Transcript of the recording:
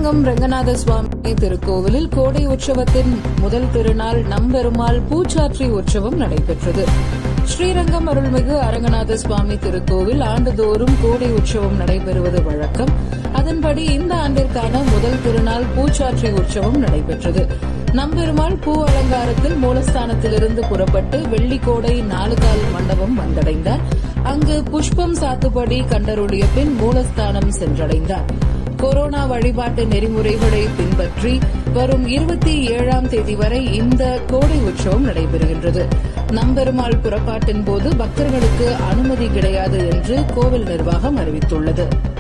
ஸ்ரீரங்கம் ரங்கநாத சுவாமி திருக்கோவிலில் கோடை உற்சவத்தின் முதல் திருநாள் நம்பெருமாள் பூச்சாற்றி உற்சவம் நடைபெற்றது ஸ்ரீரங்கம் அருள்மிகு அரங்கநாத சுவாமி திருக்கோவில் ஆண்டுதோறும் கோடை உற்சவம் நடைபெறுவது வழக்கம் அதன்படி இந்த ஆண்டிற்கான முதல் திருநாள் பூச்சாற்றி உற்சவம் நடைபெற்றது நம்பெருமாள் பூ அலங்காரத்தில் மூலஸ்தானத்திலிருந்து புறப்பட்டு வெள்ளிக்கோடை நாலுகால் மண்டபம் வந்தடைந்தார் அங்கு புஷ்பம் சாத்துப்படி கண்டருளிய பின் மூலஸ்தானம் சென்றடைந்தார் கொரோனா வழிபாட்டு நெறிமுறைகளை பின்பற்றி வரும் இருபத்தி ஏழாம் தேதி வரை இந்த கோடை உற்சவம் நடைபெறுகின்றது நம்பெருமாள் புறப்பாட்டின் போது பக்தர்களுக்கு அனுமதி கிடையாது என்று கோவில் நிர்வாகம் அறிவித்துள்ளது